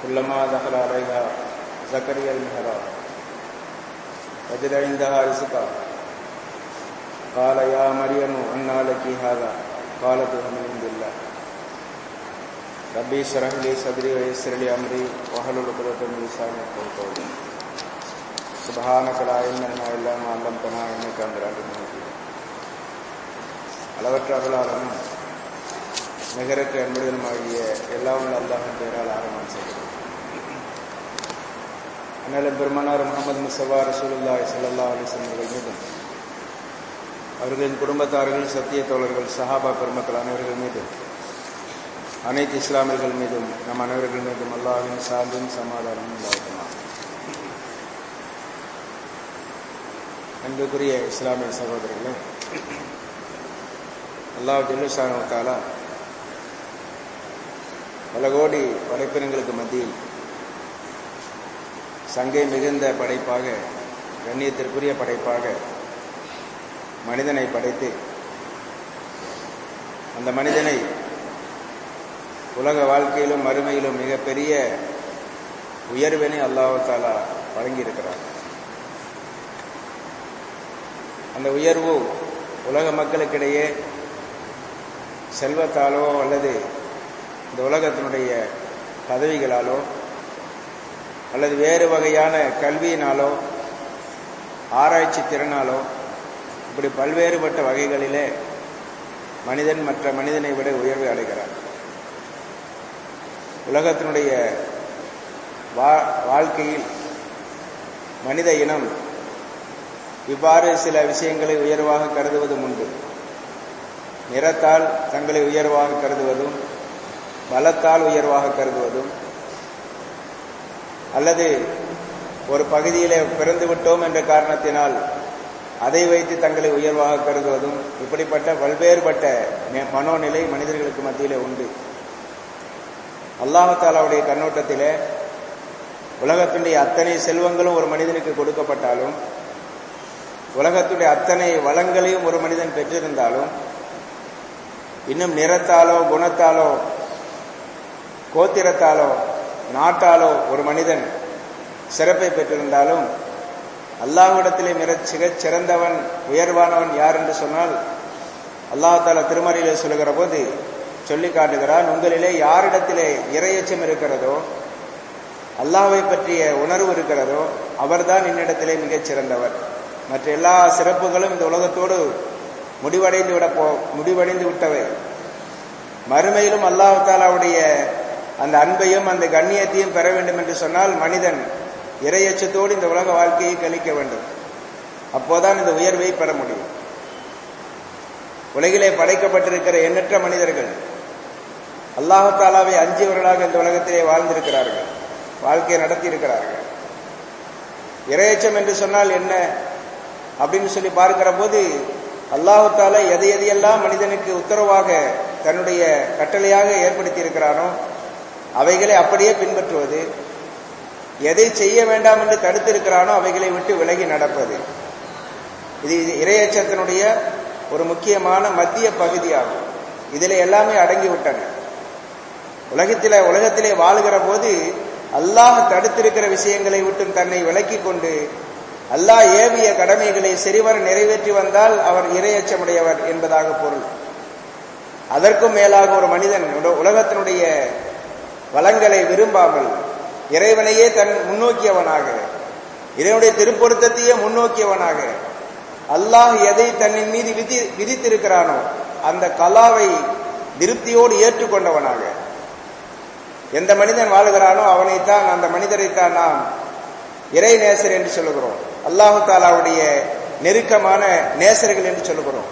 كلما دخل عليها زكريا المحراب وجد عندها رزقا قال يا مريم أنى لك هذا قالت هو من عند الله ربي اشرح لي صدري ويسر لي أمري واحلل عقدة من لساني يفقهوا قولي سبحانك لا علم لنا إلا ما علمتنا إنك أنت العليم الحكيم அளவற்ற அருளாளனும் நிகரற்ற அன்புடனுமாகிய எல்லாம் அல்லாஹின் பெயரால் ஆரம்பம் செய்கிறோம் அண்ணலும் பெருமானார் முகமது முசவா ரசூலுல்லாய் சல்லா அலிஸ்லம் அவர்கள் மீதும் அவர்களின் குடும்பத்தார்கள் சத்திய தோழர்கள் சஹாபா பெருமக்கள் அனைவர்கள் மீதும் அனைத்து இஸ்லாமியர்கள் மீதும் நம் அனைவர்கள் மீதும் அல்லாஹின் சார்ந்தும் சமாதானமும் உண்டாகுமா அன்புக்குரிய இஸ்லாமிய சகோதரர்களே அல்லாஹ் ஜல்லுஷானுக்காலா பல கோடி படைப்பினங்களுக்கு மத்தியில் சங்கை மிகுந்த படைப்பாக கண்ணியத்திற்குரிய படைப்பாக மனிதனை படைத்து அந்த மனிதனை உலக வாழ்க்கையிலும் மறுமையிலும் மிகப்பெரிய உயர்வினை அல்லாஹாலா வழங்கியிருக்கிறார் அந்த உயர்வு உலக மக்களுக்கிடையே செல்வத்தாலோ அல்லது இந்த உலகத்தினுடைய பதவிகளாலோ அல்லது வேறு வகையான கல்வியினாலோ ஆராய்ச்சி திறனாலோ இப்படி பல்வேறுபட்ட வகைகளிலே மனிதன் மற்ற மனிதனை விட உயர்வை அடைகிறார் உலகத்தினுடைய வாழ்க்கையில் மனித இனம் இவ்வாறு சில விஷயங்களை உயர்வாக கருதுவதும் உண்டு நிறத்தால் தங்களை உயர்வாக கருதுவதும் பலத்தால் உயர்வாக கருதுவதும் அல்லது ஒரு பகுதியிலே பிறந்து விட்டோம் என்ற காரணத்தினால் அதை வைத்து தங்களை உயர்வாக கருதுவதும் இப்படிப்பட்ட பல்வேறுபட்ட மனோநிலை மனிதர்களுக்கு மத்தியிலே உண்டு அல்லாஹாலாவுடைய கண்ணோட்டத்திலே உலகத்தினுடைய அத்தனை செல்வங்களும் ஒரு மனிதனுக்கு கொடுக்கப்பட்டாலும் உலகத்துடைய அத்தனை வளங்களையும் ஒரு மனிதன் பெற்றிருந்தாலும் இன்னும் நிறத்தாலோ குணத்தாலோ கோத்திரத்தாலோ நாட்டாலோ ஒரு மனிதன் சிறப்பை பெற்றிருந்தாலும் அல்லாஹ்விடத்திலே மிக சிறந்தவன் உயர்வானவன் யார் என்று சொன்னால் அல்லாஹால திருமறையிலே சொல்லுகிற போது சொல்லி காட்டுகிறான் உங்களிலே யாரிடத்திலே இரையச்சம் இருக்கிறதோ அல்லாவை பற்றிய உணர்வு இருக்கிறதோ அவர்தான் என்னிடத்திலே மிகச் சிறந்தவர் மற்ற எல்லா சிறப்புகளும் இந்த உலகத்தோடு முடிவடைந்து விட போ முடிவடைந்து விட்டவை மறுமையிலும் அல்லாஹாலாவுடைய அந்த அன்பையும் அந்த கண்ணியத்தையும் பெற வேண்டும் என்று சொன்னால் மனிதன் இரையச்சத்தோடு இந்த உலக வாழ்க்கையை கழிக்க வேண்டும் அப்போதான் இந்த உயர்வை பெற முடியும் உலகிலே படைக்கப்பட்டிருக்கிற எண்ணற்ற மனிதர்கள் அல்லாஹாலாவை அஞ்சியவர்களாக இந்த உலகத்திலே வாழ்ந்திருக்கிறார்கள் வாழ்க்கையை நடத்தி இருக்கிறார்கள் இரையச்சம் என்று சொன்னால் என்ன அப்படின்னு சொல்லி பார்க்கிற போது அல்லாஹால எதை எதையெல்லாம் மனிதனுக்கு உத்தரவாக தன்னுடைய கட்டளையாக ஏற்படுத்தி இருக்கிறானோ அவைகளை அப்படியே பின்பற்றுவது எதை செய்ய வேண்டாம் என்று தடுத்திருக்கிறானோ அவைகளை விட்டு விலகி நடப்பது இது இரையச்சத்தினுடைய ஒரு முக்கியமான மத்திய பகுதியாகும் இதில் எல்லாமே அடங்கிவிட்டன உலகத்தில உலகத்திலே வாழ்கிற போது அல்லாஹ் தடுத்திருக்கிற விஷயங்களை விட்டு தன்னை விலக்கி கொண்டு அல்லாஹ் ஏவிய கடமைகளை சரிவர நிறைவேற்றி வந்தால் அவர் இரையச்சமுடையவர் என்பதாக பொருள் அதற்கும் மேலாக ஒரு மனிதன் உலகத்தினுடைய வளங்களை விரும்பாமல் இறைவனையே தன் முன்னோக்கியவனாக இறைவனுடைய திருப்பொருத்தத்தையே முன்னோக்கியவனாக அல்லாஹ் எதை தன்னின் மீது விதி விதித்திருக்கிறானோ அந்த கலாவை திருப்தியோடு ஏற்றுக்கொண்டவனாக எந்த மனிதன் வாழுகிறானோ அவனைத்தான் அந்த மனிதரைத்தான் நாம் இறை நேசர் என்று சொல்லுகிறோம் அல்லாஹு தாலாவுடைய நெருக்கமான நேசர்கள் என்று சொல்லுகிறோம்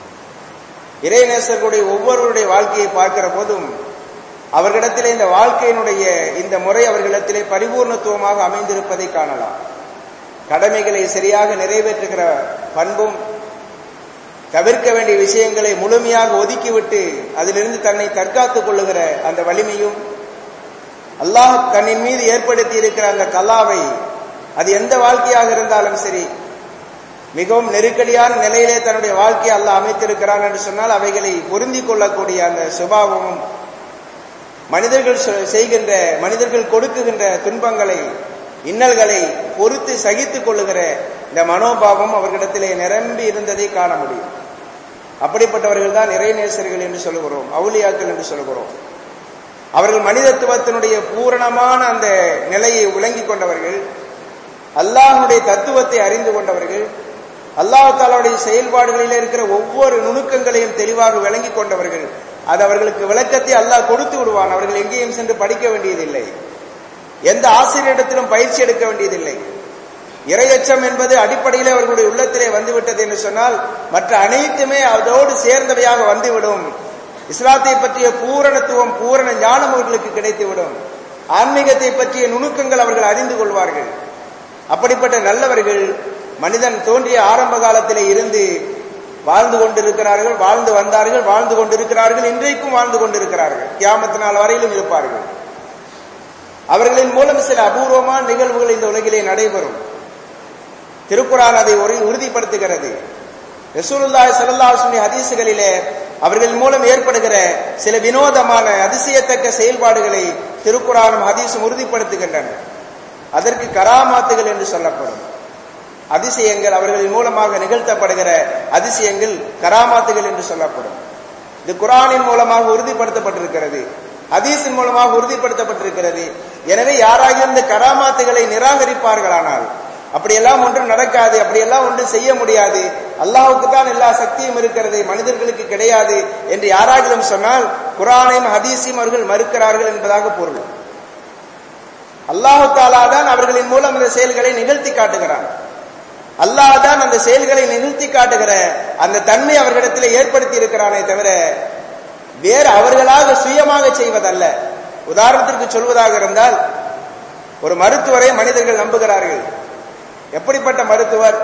இறை நேசர்களுடைய ஒவ்வொருவருடைய வாழ்க்கையை பார்க்கிற போதும் அவர்களிடத்திலே இந்த வாழ்க்கையினுடைய இந்த முறை அவர்களிடத்திலே பரிபூர்ணத்துவமாக அமைந்திருப்பதை காணலாம் கடமைகளை சரியாக நிறைவேற்றுகிற பண்பும் தவிர்க்க வேண்டிய விஷயங்களை முழுமையாக ஒதுக்கிவிட்டு அதிலிருந்து தன்னை தற்காத்துக் கொள்ளுகிற அந்த வலிமையும் அல்லாஹ் தன்னின் மீது ஏற்படுத்தி இருக்கிற அந்த கல்லாவை அது எந்த வாழ்க்கையாக இருந்தாலும் சரி மிகவும் நெருக்கடியான நிலையிலே தன்னுடைய வாழ்க்கையை அல்லாஹ் அமைத்திருக்கிறான் என்று சொன்னால் அவைகளை பொருந்தி கொள்ளக்கூடிய அந்த சுபாவமும் மனிதர்கள் சொ- செய்கின்ற மனிதர்கள் கொடுக்குகின்ற துன்பங்களை இன்னல்களை பொறுத்து சகித்துக் கொள்ளுகிற இந்த மனோபாவம் அவர்களிடத்திலே நிரம்பி இருந்ததை காண முடியும் அப்படிப்பட்டவர்கள் தான் இறைநேசர்கள் என்று சொல்லுகிறோம் அவுலியாக்கள் என்று சொல்லுகிறோம் அவர்கள் மனிதத்துவத்தினுடைய பூரணமான அந்த நிலையை விளங்கிக் கொண்டவர்கள் அல்லாஹ்வுடைய தத்துவத்தை அறிந்து கொண்டவர்கள் அல்லாஹ் தாலாவுடைய செயல்பாடுகளில் இருக்கிற ஒவ்வொரு நுணுக்கங்களையும் தெளிவாக விளங்கிக் கொண்டவர்கள் அது அவர்களுக்கு விளக்கத்தை அல்லாஹ் கொடுத்து விடுவான் அவர்கள் எங்கேயும் சென்று படிக்க வேண்டியதில்லை எந்த ஆசிரியரிடத்திலும் பயிற்சி எடுக்க வேண்டியதில்லை இரையச்சம் என்பது அடிப்படையிலே அவர்களுடைய உள்ளத்திலே வந்துவிட்டது என்று சொன்னால் மற்ற அனைத்துமே அதோடு சேர்ந்தவையாக வந்துவிடும் இஸ்லாத்தை பற்றிய பூரணத்துவம் பூரண ஞானம் அவர்களுக்கு கிடைத்துவிடும் ஆன்மீகத்தை பற்றிய நுணுக்கங்கள் அவர்கள் அறிந்து கொள்வார்கள் அப்படிப்பட்ட நல்லவர்கள் மனிதன் தோன்றிய ஆரம்ப காலத்திலே இருந்து வாழ்ந்து கொண்டிருக்கிறார்கள் வாழ்ந்து வந்தார்கள் வாழ்ந்து கொண்டிருக்கிறார்கள் இன்றைக்கும் வாழ்ந்து கொண்டிருக்கிறார்கள் கியாமத்து நாள் வரையிலும் இருப்பார்கள் அவர்களின் மூலம் சில அபூர்வமான நிகழ்வுகள் இந்த உலகிலே நடைபெறும் திருக்குறான் அதை உறு- உறுதிப்படுத்துகிறது ரசூலுல்லாஹி ஸல்லல்லாஹு அலைஹி வஸல்லம் ஹதீசுகளிலே அவர்கள் மூலம் ஏற்படுகிற சில வினோதமான அதிசயத்தக்க செயல்பாடுகளை திருக்குறானும் ஹதீஸும் உறுதிப்படுத்துகின்றன அதற்கு கராமாத்துகள் என்று சொல்லப்படும் அதிசயங்கள் அவர்களின் மூலமாக நிகழ்த்தப்படுகிற அதிசயங்கள் கராமாத்துகள் என்று சொல்லப்படும் இது குரானின் மூலமாக உறுதிப்படுத்தப்பட்டிருக்கிறது ஹதீஸின் மூலமாக உறுதிப்படுத்தப்பட்டிருக்கிறது எனவே யாராகியும் இந்த கராமாத்துகளை நிராகரிப்பார்களானால் அப்படியெல்லாம் ஒன்றும் நடக்காது அப்படியெல்லாம் ஒன்றும் செய்ய முடியாது அல்லாஹ்வுக்கு தான் எல்லா சக்தியும் இருக்கிறது மனிதர்களுக்கு கிடையாது என்று யாராகிலும் சொன்னால் குரானையும் ஹதீஸையும் அவர்கள் மறுக்கிறார்கள் என்பதாக பொருள் அல்லாஹு தாலா தான் அவர்களின் மூலம் இந்த செயல்களை நிகழ்த்தி காட்டுகிறான் அல்லாஹ் தான் அந்த செயல்களை நிகழ்த்தி காட்டுகிற அந்த தன்மை அவர்களிடத்தில் ஏற்படுத்தி இருக்கிறானே தவிர வேறு அவர்களாக சுயமாக செய்வதல்ல உதாரணத்திற்கு சொல்வதாக இருந்தால் ஒரு மருத்துவரை மனிதர்கள் நம்புகிறார்கள் எப்படிப்பட்ட மருத்துவர்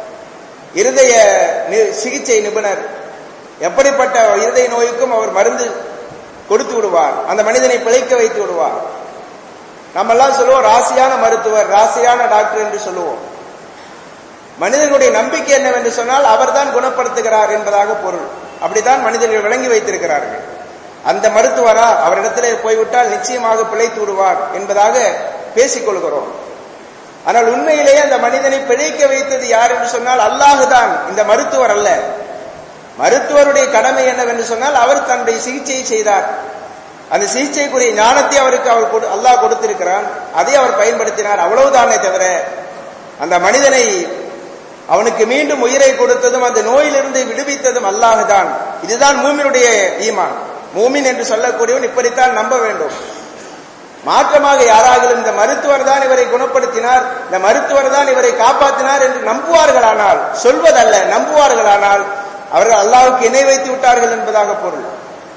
இருதய நி- சிகிச்சை நிபுணர் எப்படிப்பட்ட இருதய நோய்க்கும் அவர் மருந்து கொடுத்து விடுவார் அந்த மனிதனை பிழைக்க வைத்து விடுவார் நம்ம எல்லாம் சொல்லுவோம் ராசியான மருத்துவர் ராசியான டாக்டர் என்று சொல்லுவோம் மனிதர்களுடைய நம்பிக்கை என்னவென்று சொன்னால் அவர்தான் குணப்படுத்துகிறார் என்பதாக பொருள் அப்படித்தான் மனிதர்கள் விளங்கி வைத்திருக்கிறார்கள் அந்த மருத்துவரா அவரிடத்திலே போய்விட்டால் நிச்சயமாக பிழைத்து விடுவார் என்பதாக பேசிக் கொள்கிறோம் ஆனால் உண்மையிலேயே அந்த மனிதனை பிழைக்க வைத்தது யார் என்று சொன்னால் அல்லாஹுதான் இந்த மருத்துவர் அல்ல மருத்துவருடைய கடமை என்னவென்று சொன்னால் அவர் தன்னுடைய சிகிச்சையை செய்தார் அந்த சிகிச்சைக்குரிய ஞானத்தை அவருக்கு அவர் கொடு- அல்லாஹ் கொடுத்திருக்கிறான் அதை அவர் பயன்படுத்தினார் அவ்வளவுதானே தவிர அந்த மனிதனை அவனுக்கு மீண்டும் உயிரை கொடுத்ததும் அந்த நோயிலிருந்து விடுவித்ததும் அல்லாஹுதான் இதுதான் மூமினுடைய ஈமான் மூமின் என்று சொல்லக்கூடியவன் இப்படித்தான் நம்ப வேண்டும் மாற்றமாக யாராகிலும் இந்த மருத்துவர் தான் இவரை குணப்படுத்தினார் இந்த மருத்துவர் தான் இவரை காப்பாற்றினார் என்று நம்புவார்களானால் சொல்வதல்ல நம்புவார்களானால் அவர்கள் அல்லாஹ்வுக்கு இணை வைத்து விட்டார்கள் என்பதாக பொருள்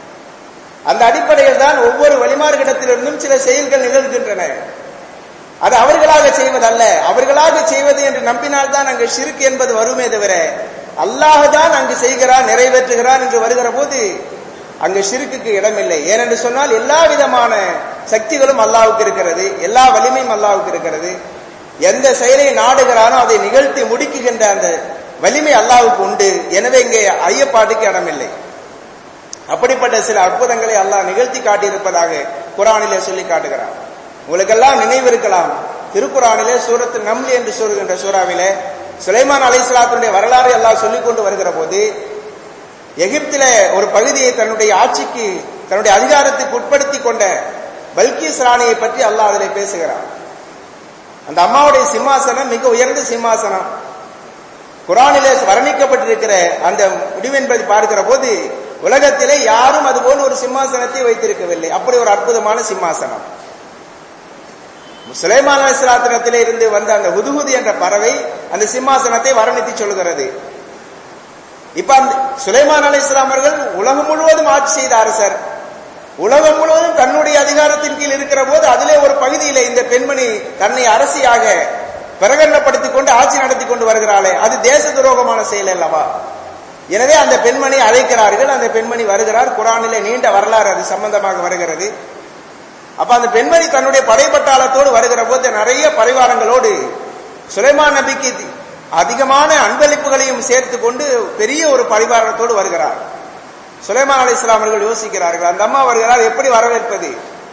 அந்த அடிப்படையில் தான் ஒவ்வொரு வழிமார்களிடத்திலிருந்தும் சில செயல்கள் நிகழ்கின்றன அது அவர்களாக செய்வதல்ல அவர்களாக செய்வது என்று நம்பினால் தான் அங்கு ஷிர்க் என்பது வருமே தவிர அல்லாஹ் தான் அங்கு செய்கிறான் நிறைவேற்றுகிறான் என்று வருகிற போது அங்கு ஷிர்க்குக்கு இடமில்லை ஏனென்று சொன்னால் எல்லா விதமான சக்திகளும் அல்லாஹ்வுக்கு இருக்கிறது எல்லா வலிமையும் அல்லாஹ்வுக்கு இருக்கிறது எந்த செயலை நாடுகிறானோ அதை நிகழ்த்தி முடிக்குகின்ற அந்த வலிமை அல்லாஹ்வுக்கு உண்டு எனவே இங்கே ஐயப்பாட்டுக்கு இடமில்லை அப்படிப்பட்ட சில அற்புதங்களை அல்லாஹ் நிகழ்த்தி காட்டியிருப்பதாக குரானிலே சொல்லி காட்டுகிறான் உங்களுக்கெல்லாம் நினைவு இருக்கலாம் திருக்குறானிலே சூரத்து நம்லி என்று சொல்கின்ற சூறாவிலே சுலைமான் அலைஹிஸ்ஸலாத்துடைய வரலாறு எல்லாம் சொல்லிக் கொண்டு வருகிற போது எகிப்திலே ஒரு பகுதியை தன்னுடைய ஆட்சிக்கு தன்னுடைய அதிகாரத்துக்கு உட்படுத்தி கொண்ட பல்கீஸ் ராணியை பற்றி அல்லாஹ் அதிலே பேசுகிறான் அந்த அம்மாவுடைய சிம்மாசனம் மிக உயர்ந்த சிம்மாசனம் குரானிலே வர்ணிக்கப்பட்டிருக்கிற அந்த முடிவென்பதை பார்க்கிற போது உலகத்திலே யாரும் அதுபோல் ஒரு சிம்மாசனத்தை வைத்திருக்கவில்லை அப்படி ஒரு அற்புதமான சிம்மாசனம் சுலைமான் அலிஸ்லாத்தினத்திலே இருந்து வந்த அந்த ஹுதுஹுது என்ற பறவை அந்த சிம்மாசனத்தை வர்ணித்து சொல்கிறது இப்ப அந்த சுலைமான் அலி அவர்கள் உலகம் முழுவதும் ஆட்சி செய்த அரசர் உலகம் முழுவதும் தன்னுடைய அதிகாரத்தின் கீழ் இருக்கிற போது அதிலே ஒரு பகுதியிலே இந்த பெண்மணி தன்னை அரசியாக பிரகடனப்படுத்திக் கொண்டு ஆட்சி நடத்தி கொண்டு வருகிறாளே அது தேச துரோகமான செயல் அல்லவா எனவே அந்த பெண்மணி அழைக்கிறார்கள் அந்த பெண்மணி வருகிறார் குரானிலே நீண்ட வரலாறு அது சம்பந்தமாக வருகிறது அப்ப அந்த பெண்மணி தன்னுடைய படைப்பட்டாளத்தோடு வருகிற போது நிறைய பரிவாரங்களோடு சுலைமான் நபிக்கு அதிகமான அன்பளிப்புகளையும் சேர்த்து கொண்டு பெரிய ஒரு பரிவாரத்தோடு வருகிறார் சுலைமான் அலி இஸ்லாம் அவர்கள் யோசிக்கிறார்கள் அந்த அம்மா வருகிறார் எப்படி வரவேற்பது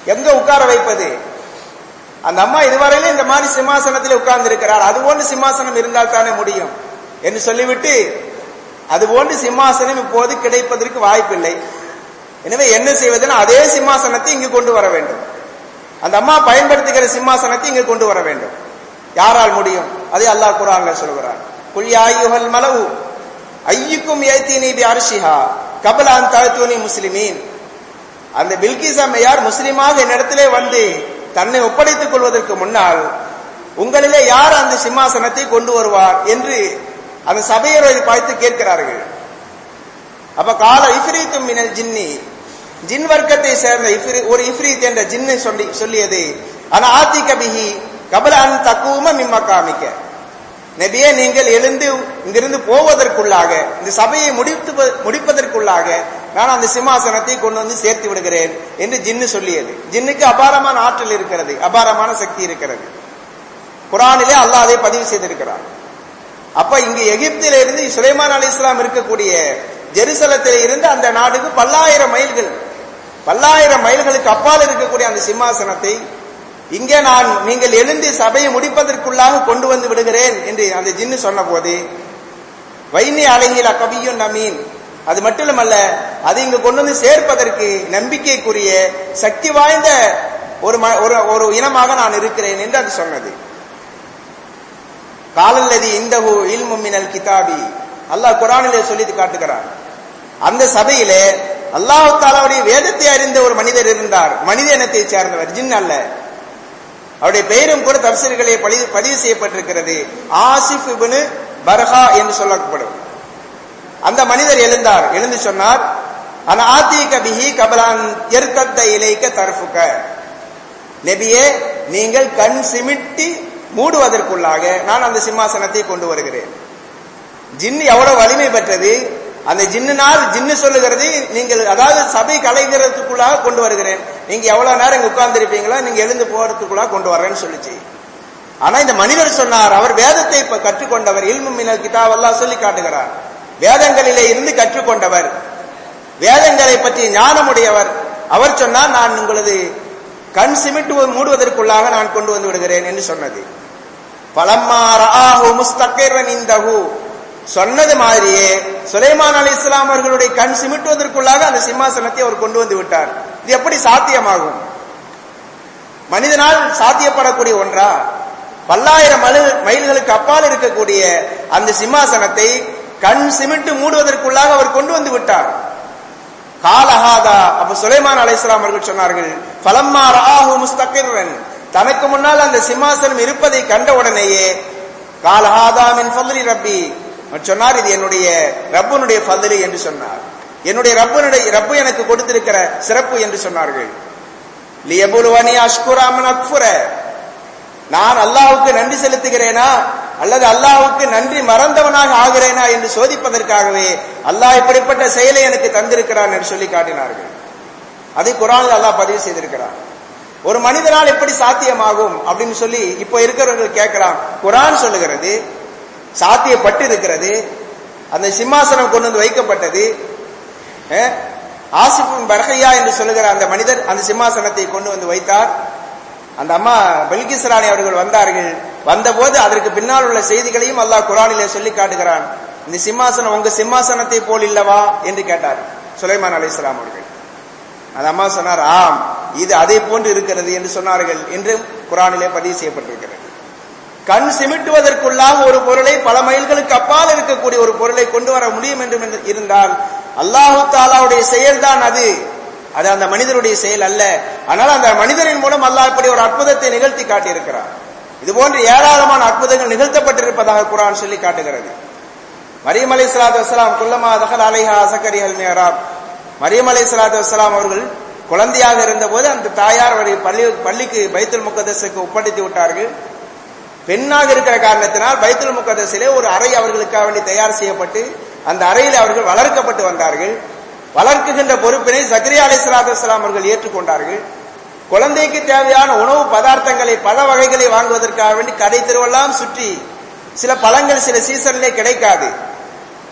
எங்க உட்கார வைப்பது அந்த அம்மா இதுவரையிலும் இந்த மாதிரி சிம்மாசனத்தில் உட்கார்ந்து இருக்கிறார் அது போன்று சிம்மாசனம் இருந்தால் தானே முடியும் என்று சொல்லிவிட்டு அது போன்று சிம்மாசனம் இப்போது கிடைப்பதற்கு வாய்ப்பில்லை எனவே என்ன செய்வதுன்னா அதே சிம்மாசனத்தை இங்கு கொண்டு வர வேண்டும் அந்த அம்மா பயன்படுத்துகிற சிம்மாசனத்தை இங்கு கொண்டு வர வேண்டும் யாரால் முடியும் அதை அல்லாஹ் குரான்ல சொல்கிறார் குல்யாயுகல் மலவு ஐயுக்கும் ஏத்தீனி பி அரிசிஹா கபலான் தழுத்துவனி முஸ்லிமீன் அந்த பில்கிஸ் அம்மையார் முஸ்லிமாக என்னிடத்திலே வந்து தன்னை ஒப்படைத்துக் கொள்வதற்கு முன்னால் உங்களிலே யார் அந்த சிம்மாசனத்தை கொண்டு வருவார் என்று அந்த சபையரை பார்த்து கேட்கிறார்கள் அப்ப கால இஃப்ரீத்தும் மினல் ஜின்னி ஜின் வர்க்கத்தை சேர்ந்த இஃப்ரி ஒரு இஃப்ரீத் என்ற ஜின்னு சொல்லி சொல்லியது ஆனா ஆத்திக பிஹி கபல அன் தக்குவம மிம்ம காமிக்க நபியே நீங்கள் எழுந்து இங்கிருந்து போவதற்குள்ளாக இந்த சபையை முடித்து முடிப்பதற்குள்ளாக நான் அந்த சிம்மாசனத்தை கொண்டு வந்து சேர்த்து விடுகிறேன் என்று ஜின்னு சொல்லியது ஜின்னுக்கு அபாரமான ஆற்றல் இருக்கிறது அபாரமான சக்தி இருக்கிறது குரானிலே அல்லாஹ் அதை பதிவு செய்திருக்கிறார் அப்ப இங்கு எகிப்தில இருந்து சுலைமான் அலி இஸ்லாம் இருக்கக்கூடிய ஜெருசலத்தில இருந்து அந்த நாடுக்கு பல்லாயிரம் மைல்கள் பல்லாயிரம் மைல்களுக்கு அப்பால் இருக்கக்கூடிய அந்த சிம்மாசனத்தை இங்கே நான் நீங்கள் எழுந்து சபையை முடிப்பதற்குள்ளாக கொண்டு வந்து விடுகிறேன் என்று அந்த ஜின்னு சொன்ன போது வைனி அழகில் அக்கபியும் நமீன் அது மட்டுமல்ல அது இங்கு கொண்டு வந்து சேர்ப்பதற்கு நம்பிக்கைக்குரிய சக்தி வாய்ந்த ஒரு ஒரு ஒரு இனமாக நான் இருக்கிறேன் என்று அது சொன்னது காலல்லதி இந்தஹு இல்முமினல் கிதாபி அல்லாஹ் குரானிலே சொல்லி காட்டுகிறார் அந்த சபையிலே அல்லாஹு தாலாவுடைய வேதத்தை அறிந்த ஒரு மனிதர் இருந்தார் மனித இனத்தை சேர்ந்தவர் ஜின் அல்ல அவருடைய பெயரும் கூட தப்சீர்களை பதிவு செய்யப்பட்டிருக்கிறது ஆசிப் இப்னு பர்ஹா என்று சொல்லப்படும் அந்த மனிதர் எழுந்தார் எழுந்து சொன்னார் அன ஆத்திக பிஹி கபலான் எர்கத்த இலைக்க தர்ஃபுக நபியே நீங்கள் கண் சிமிட்டி மூடுவதற்குள்ளாக நான் அந்த சிம்மாசனத்தை கொண்டு வருகிறேன் ஜின் எவ்வளவு வலிமை பெற்றது அந்த ஜின்னுனால் ஜின்னு சொல்லுகிறது நீங்கள் அதாவது சபை கலைகிறதுக்குள்ளாக கொண்டு வருகிறேன் நீங்க எவ்வளவு நேரம் இங்க உட்கார்ந்து இருப்பீங்களோ நீங்க எழுந்து போறதுக்குள்ளாக கொண்டு வரேன்னு சொல்லிச்சு ஆனா இந்த மனிதர் சொன்னார் அவர் வேதத்தை இப்ப கற்றுக்கொண்டவர் இல்மு மினல் கிதாப் எல்லாம் சொல்லி காட்டுகிறார் வேதங்களிலே இருந்து கற்றுக்கொண்டவர் வேதங்களை பற்றி ஞானமுடையவர் அவர் சொன்னார் நான் உங்களது கண் சிமிட்டு மூடுவதற்குள்ளாக நான் கொண்டு வந்து விடுகிறேன் என்று சொன்னது பலம்மா ரஆஹு முஸ்தகிரன் இந்தஹு சொன்னது மாதிரியே சுலைமான் அலி இஸ்லாம் அவர்களுடைய கண் சிமிட்டுவதற்குள்ளாக அந்த சிம்மாசனத்தை அவர் கொண்டு வந்து விட்டார் இது எப்படி சாத்தியமாகும் மனிதனால் சாத்தியப்படக்கூடிய ஒன்றா பல்லாயிரம் மைல்களுக்கு அப்பால் இருக்கக்கூடிய அந்த சிம்மாசனத்தை கண் சிமிட்டு மூடுவதற்குள்ளாக அவர் கொண்டு வந்து விட்டார் காலஹாதா அப்ப சுலைமான் அலை இஸ்லாம் அவர்கள் சொன்னார்கள் பலம்மா ராஹு முஸ்தகிரன் தனக்கு முன்னால் அந்த சிம்மாசனம் இருப்பதை கண்ட உடனேயே காலஹாதா மின் ஃபضل ரப்பி சொன்னார் இது என்னுடைய ரப்பனுடைய ஃபضل என்று சொன்னார் என்னுடைய ரப்பனுடைய ரப்பு எனக்கு கொடுத்திருக்கிற சிறப்பு என்று சொன்னார்கள் லியபுலுவனி அஷ்குராமன் அக்ஃபுர நான் அல்லாஹ்வுக்கு நன்றி செலுத்துகிறேனா அல்லது அல்லாஹ்வுக்கு நன்றி மறந்தவனாக ஆகிறேனா என்று சோதிப்பதற்காகவே அல்லாஹ் இப்படிப்பட்ட செயலை எனக்கு தந்திருக்கிறான் என்று சொல்லி காட்டினார்கள் அதை குரானில் அல்லாஹ் பதிவு செய்திருக்கிறான் ஒரு மனிதனால் எப்படி சாத்தியமாகும் அப்படின்னு சொல்லி இப்போ இருக்கிறவர்கள் கேட்கலாம் குரான் சொல்லுகிறது சாத்தியப்பட்டு இருக்கிறது அந்த சிம்மாசனம் கொண்டு வந்து வைக்கப்பட்டது ஆசிஃபின் பரகையா என்று சொல்லுகிற அந்த மனிதர் அந்த சிம்மாசனத்தை கொண்டு வந்து வைத்தார் அந்த அம்மா பெல்கிஸ் ராணி அவர்கள் வந்தார்கள் வந்தபோது அதற்கு பின்னால் உள்ள செய்திகளையும் அல்லாஹ் குரானிலே சொல்லி காட்டுகிறான் இந்த சிம்மாசனம் உங்க சிம்மாசனத்தை போல் இல்லவா என்று கேட்டார் சுலைமான் அலி இஸ்லாம் அவர்கள் அந்த அம்மா சொன்னார் ஆம் இது அதை போன்று இருக்கிறது என்று சொன்னார்கள் என்று குரானிலே பதிவு செய்யப்பட்டிருக்கிறது கண் சிமிட்டுவதற்குள்ளாக ஒரு பொருளை பல மைல்களுக்கு அப்பால் இருக்கக்கூடிய ஒரு பொருளை கொண்டு வர முடியும் என்று இருந்தால் அல்லாஹு தாலாவுடைய செயல்தான் அது அது அந்த மனிதனுடைய செயல் அல்ல ஆனால் அந்த மனிதனின் மூலம் அல்லாஹ் இப்படி ஒரு அற்புதத்தை நிகழ்த்தி காட்டியிருக்கிறார் இது போன்று ஏராளமான அற்புதங்கள் நிகழ்த்தப்பட்டிருப்பதாக குரான் சொல்லி காட்டுகிறது மரியம் அலை சலாத்து வசலாம் குல்லமா தகல் அலைஹா அசக்கரி அல் மேராப் மரியம் அலை சலாத்து வசலாம் அவர்கள் குழந்தையாக இருந்தபோது அந்த தாயார் அவரை பள்ளி பள்ளிக்கு பைத்துல் முக்கதஸுக்கு ஒப்படைத்து விட்டார்கள் பெண்ணாக இருக்கிற காரணத்தினால் பைத்துல் முக்கதஸிலே ஒரு அறை அவர்களுக்காக வேண்டி தயார் செய்யப்பட்டு அந்த அறையில் அவர்கள் வளர்க்கப்பட்டு வந்தார்கள் வளர்க்குகின்ற பொறுப்பினை சக்ரியா அலி சலாத்து அவர்கள் ஏற்றுக்கொண்டார்கள் குழந்தைக்கு தேவையான உணவு பதார்த்தங்களை பல வகைகளை வாங்குவதற்காக வேண்டி கடை தெருவெல்லாம் சுற்றி சில பழங்கள் சில சீசனிலே கிடைக்காது